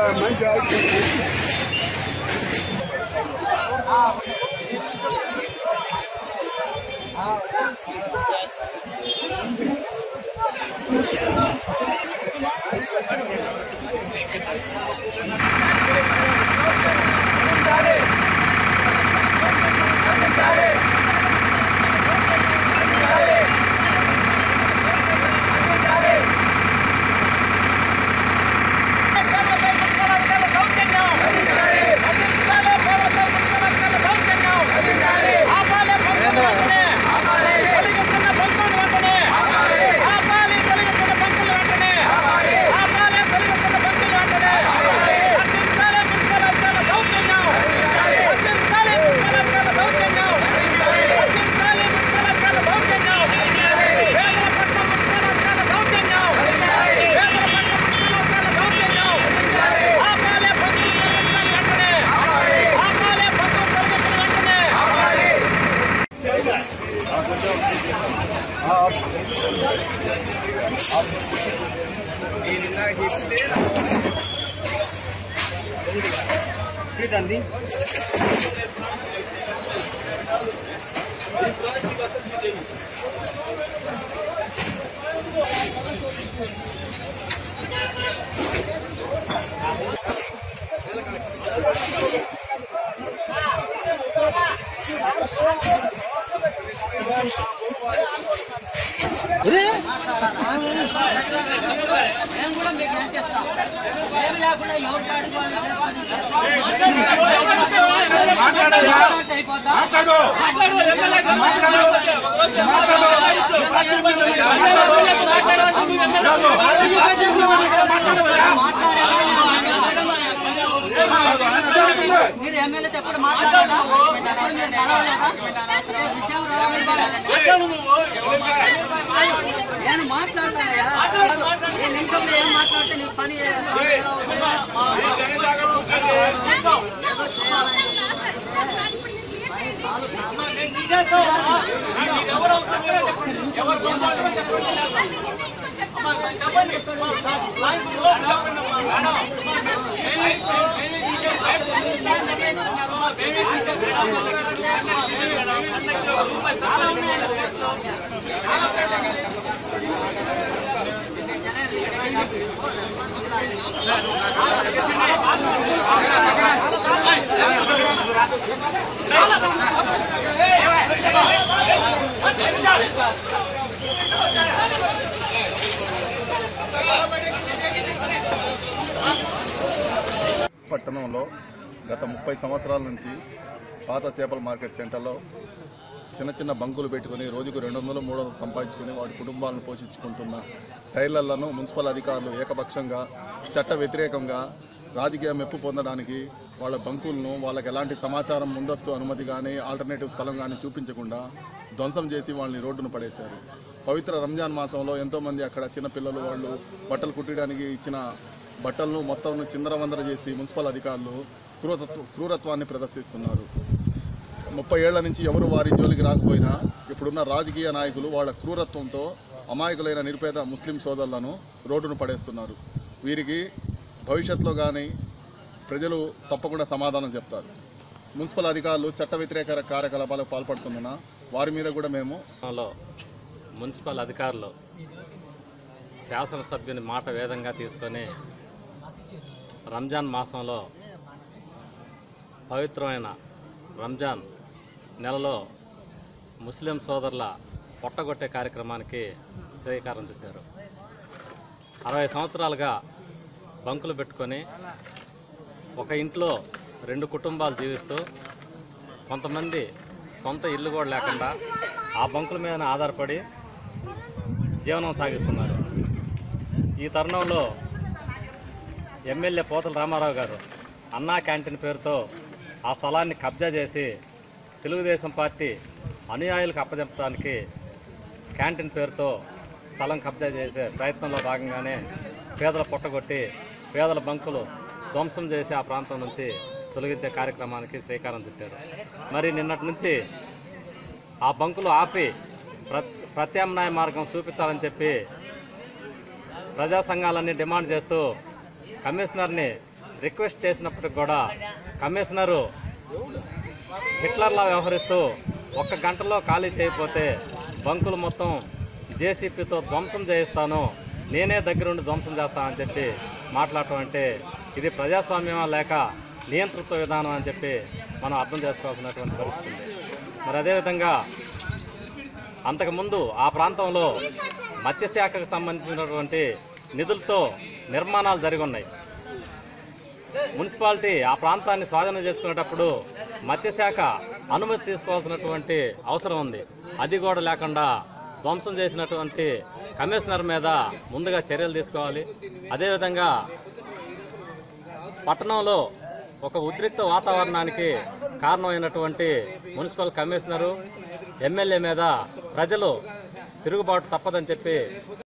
మంచి ఆలోచన. మేము కూడా మీకు హెల్ప్ చేస్తాం మేము లేకుండా ఎవరు పాడుకోవాలి మాట్లాడితే అయిపోద్దా మీరు ఎమ్మెల్యే ఎప్పుడు మాట్లాడారా ఎప్పుడు మీరు కలవలేదా విషయం రావాలి నేను మాట్లాడతానయ్యా ఈ నిమిషంలో ఏం మాట్లాడితే నీకు పని పని ఎలా అవుతుంది? ఏదో చేయాలని పట్టణంలో గత ముప్పై సంవత్సరాల నుంచి పాత చేపల మార్కెట్ సెంటర్లో చిన్న చిన్న బంకులు పెట్టుకుని రోజుకు రెండు వందలు మూడు వందలు సంపాదించుకుని వాడి కుటుంబాలను పోషించుకుంటున్న టైలర్లను మున్సిపల్ అధికారులు ఏకపక్షంగా చట్ట వ్యతిరేకంగా రాజకీయ మెప్పు పొందడానికి వాళ్ళ బంకులను వాళ్ళకి ఎలాంటి సమాచారం ముందస్తు అనుమతి కానీ ఆల్టర్నేటివ్ స్థలం కానీ చూపించకుండా ధ్వంసం చేసి వాళ్ళని రోడ్డును పడేశారు పవిత్ర రంజాన్ మాసంలో ఎంతోమంది అక్కడ చిన్న పిల్లలు వాళ్ళు బట్టలు కుట్టడానికి ఇచ్చిన బట్టలను మొత్తం చిందరవందర చేసి మున్సిపల్ అధికారులు క్రూరత్వ క్రూరత్వాన్ని ప్రదర్శిస్తున్నారు ముప్పై ఏళ్ల నుంచి ఎవరు వారి జోలికి రాకపోయినా ఇప్పుడున్న రాజకీయ నాయకులు వాళ్ళ క్రూరత్వంతో అమాయకులైన నిరుపేద ముస్లిం సోదరులను రోడ్డును పడేస్తున్నారు వీరికి భవిష్యత్తులో కానీ ప్రజలు తప్పకుండా సమాధానం చెప్తారు మున్సిపల్ అధికారులు చట్ట వ్యతిరేక కార్యకలాపాలకు పాల్పడుతున్నా వారి మీద కూడా మేము లో మున్సిపల్ అధికారులు శాసనసభ్యుని మాట వేదంగా తీసుకొని రంజాన్ మాసంలో పవిత్రమైన రంజాన్ నెలలో ముస్లిం సోదరుల పొట్టగొట్టే కార్యక్రమానికి శ్రీకారం చుట్టారు అరవై సంవత్సరాలుగా బంకులు పెట్టుకొని ఒక ఇంట్లో రెండు కుటుంబాలు జీవిస్తూ కొంతమంది సొంత ఇల్లు కూడా లేకుండా ఆ బంకుల మీద ఆధారపడి జీవనం సాగిస్తున్నారు ఈ తరుణంలో ఎమ్మెల్యే పోతల రామారావు గారు అన్నా క్యాంటీన్ పేరుతో ఆ స్థలాన్ని కబ్జా చేసి తెలుగుదేశం పార్టీ అనుయాయులకు అప్పచెప్పడానికి క్యాంటీన్ పేరుతో స్థలం కబ్జా చేసే ప్రయత్నంలో భాగంగానే పేదల పొట్టగొట్టి పేదల బంకులు ధ్వంసం చేసి ఆ ప్రాంతం నుంచి తొలగించే కార్యక్రమానికి శ్రీకారం చుట్టారు మరి నిన్నటి నుంచి ఆ బంకులు ఆపి ప్ర ప్రత్యామ్నాయ మార్గం చూపించాలని చెప్పి ప్రజా సంఘాలన్నీ డిమాండ్ చేస్తూ కమిషనర్ని రిక్వెస్ట్ చేసినప్పటికి కూడా కమిషనరు హిట్లర్లా వ్యవహరిస్తూ ఒక్క గంటలో ఖాళీ చేయకపోతే బంకులు మొత్తం జేసీపీతో ధ్వంసం చేయిస్తాను నేనే దగ్గరుండి ధ్వంసం చేస్తానని చెప్పి మాట్లాడటం అంటే ఇది ప్రజాస్వామ్యమా లేక నియంతృత్వ విధానం అని చెప్పి మనం అర్థం చేసుకోవాల్సినటువంటి పరిస్థితి ఉంది మరి అదేవిధంగా అంతకుముందు ఆ ప్రాంతంలో మత్స్యశాఖకు సంబంధించినటువంటి నిధులతో నిర్మాణాలు జరిగి ఉన్నాయి మున్సిపాలిటీ ఆ ప్రాంతాన్ని స్వాధీనం చేసుకునేటప్పుడు మత్స్యశాఖ అనుమతి తీసుకోవాల్సినటువంటి అవసరం ఉంది అది కూడా లేకుండా ధ్వంసం చేసినటువంటి కమిషనర్ మీద ముందుగా చర్యలు తీసుకోవాలి అదేవిధంగా పట్టణంలో ఒక ఉద్రిక్త వాతావరణానికి కారణమైనటువంటి మున్సిపల్ కమిషనరు ఎమ్మెల్యే మీద ప్రజలు తిరుగుబాటు తప్పదని చెప్పి